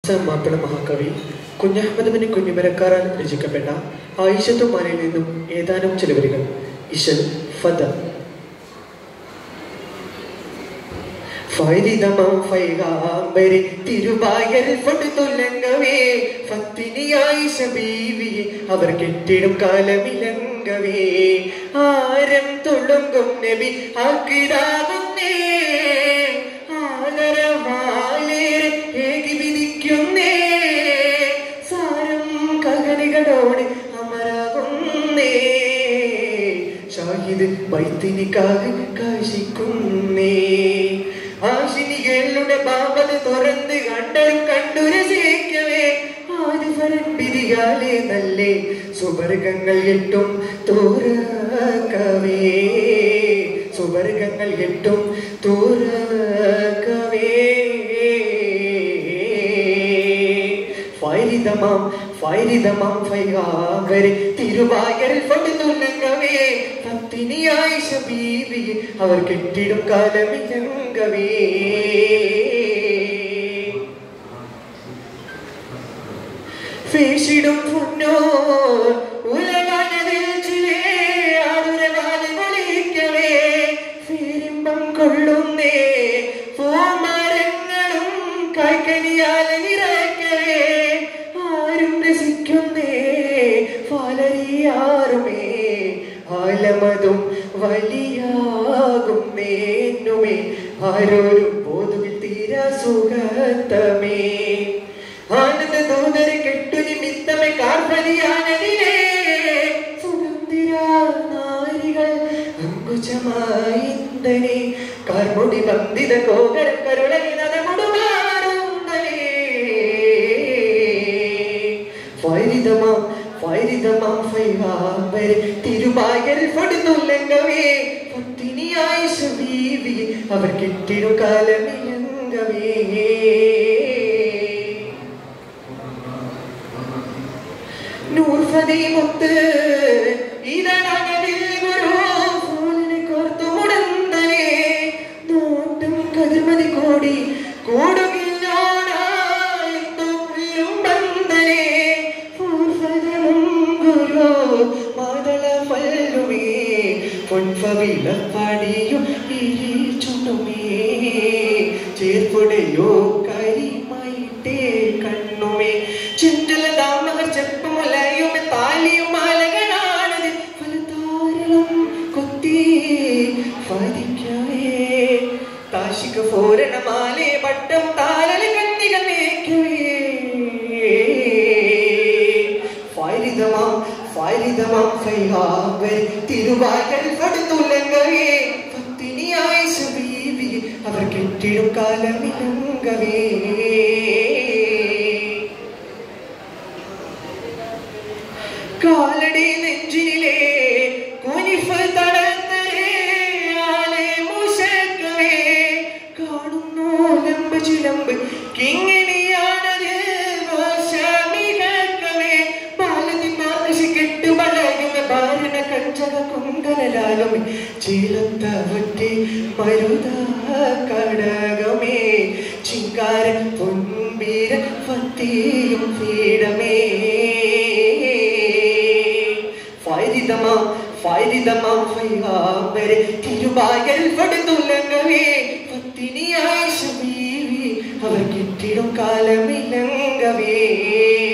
മാപ്പിള മഹാകവി കുഞ്ഞഹമ്മദ് ബിൻ കുഞ്ഞിമരക്കാറാൽ രചിക്കപ്പെട്ട ആയിഷത്തുമാനിൽ നിന്നും ഏതാനും ചില വരികൾ ഇശൽ ഫദ ഫൈരിതമാം ഫൈഗാംബരി തിരുവായൽ ഫടുതുലങ്കവേ ഫത്തിനിയായി ബീവിയെ അവർ കെട്ടിടും കാലമിലങ്കവേ ആരം തുളുങ്കും നബി ആക്കിടാവുന്നേ ആദരമാലേറെ ഏകി വിധിക്കുന്നേ സാരം കകനികളോട് അമരാകുന്നേ ഷാഹിദ് വൈത്തിനിക്കാകെ കാശിക്കുന്നേ ആശിനികളുടെ ബാബത് തുറന്ന് കണ്ടതും കണ്ടു രസിക്കവേ ആദിഫലൻ പിരിയാലേ നല്ലേ സുവർഗങ്ങൾ എട്ടും തോറക്കവേ സുവർഗങ്ങൾ എട്ടും തോറക്കവേ ഫൈരിതമാം ഫൈരിതമാം ഫൈകാവരെ തിരുവായരിൽ പടുതുലങ്ങവേ പത്തിനിയായി ബീവി അവർ കെട്ടിടും കാലമിലങ്കവേ ഫേഷിടും പൊന്നോ ഉലകാനതിൽ ചിലേ ആതുരവാല് വിളിക്കവേ ഫീരിമ്പം കൊള്ളുന്നേ പൂമരങ്ങളും കായ്ക്കനിയാൽ നിറയ്ക്കവേ ആരും രസിക്കുന്നേ ഫലരിയാറുമേ ആലമതും വലിയാകും നേന്നുമേ ആരോരും പോതുവിൽ തീരാ സുഖത്തമേ ആനന്ദ ദൂതരെ കെട്ടു നിമിത്തമേ കാർഫലിയാനതിലേ സുഗന്ധിര നാരികൾ അങ്കുചമായിന്തനെ കാർമുടി ബന്ധിത കോകരം കരുളകിനതമുടുമാറുന്നനേ ഫൈരിതമാം ഫൈരിതമാം ഫൈഹാമ്പരെ തിരുവായൽ പൊടുന്നുല്ലങ്കവേ പത്തിനിയായി ബീവി അവർ കെട്ടിടും കാലമിലങ്കവേ നൂർഫതി മുത്ത് ഇതണകതിൽ ഗുരു ഫൂലിനെ കോർത്തു മുടന്തനെ നോട്ടും കതിർമതി കോടി കൂടുകില്ലോണായി തൊപ്പിയും ബന്ധനെ ഫൂർഫതമും ഗുരു മാതള പല്ലുമേ പൊൻഫവില പടിയും ഈ ചുണ്ടുമേ ചേർപ്പുടയോ കരിമൈട്ടേ കണ്ണുമേ ചിന്തല ദാമകർ ചെപ്പുമലയും താലിയും മാലകളാണത് ഫലതാരളം കൊത്തി ഫലിക്കവേ താശിക ഫോരണമാലെ വട്ടം താലല കണ്ണികൾ മേക്കവേ ഫൈരിതമാം ഫൈരിതമാം ഫൈഹാവർ തിരുവായൽ പടുത്തുലങ്കവേ പത്തിനിയായി ബീവി അവർ കെട്ടിടും കാലമിലങ്കവേ കാലടി നെഞ്ചിലെ കുനിഫ് തടന്നേ ആലെ മുശക്കവേ കാണുന്നു ലംബ ചിലമ്പ് കിങ്ങിണിയാണത് മോശമികക്കവേ ബാലതി മാർഗശി കെട്ടു വളയും ഭാരണ കഞ്ചക കുണ്ടലാലും ചീലത്തവറ്റി മരുത കടകമേ ചിങ്കാരൻ പൊൻപീര പത്തിയും പീഠമേ ഫൈരിതമാം ഫൈരിതമാം ഫൈഹാബരെ തിരുവായൽ പടുത്തുലങ്ങവേ പത്തിനിയായി ബീവി അവർ കെട്ടിടും കാലമിലങ്കവേ